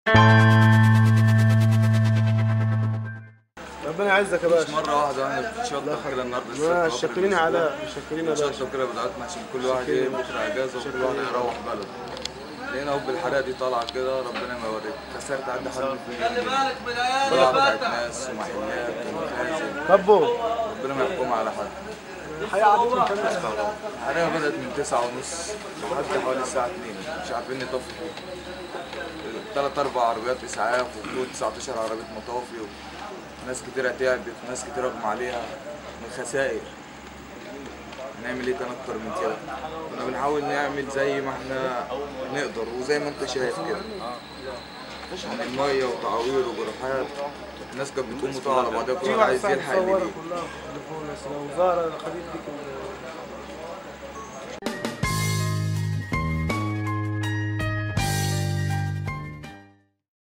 ربنا يعزك يا مش باشا مره واحده احنا بنتشطب كده النهارده ما السبت شكرين آخر على الأسبوع. شكرين يا باشا بنشطب كده بدعاتنا عشان كل واحد ايه بكره اجازه وكل واحد يروح بلده لقينا هوب الحريقه دي طالعه كده ربنا ما يوريك خسرت عند حد في بضاعه بتاعت ناس ومحلات ومخازن طبو ربنا ما يحكمها على حد الحقيقة عدت من كام ساعة؟ الحريقه بدات من 9 ونص لحد حوالي الساعه 2 مش عارفين نطفي ثلاث اربع عربيات اسعاف وفوق 19 عربيه مطافي وناس كتيره تعبت وناس كتير اغمى عليها من خسائر نعمل ايه تاني اكتر من كده كنا بنحاول نعمل زي ما احنا نقدر وزي ما انت شايف كده عشان الميه وتعوير وجراحات الناس كانت بتقوم وتقع على بعضها كل في واحد واحد عايز صاحب يلحق اللي صورة ليه كلها تليفون الوزارة خدت ديك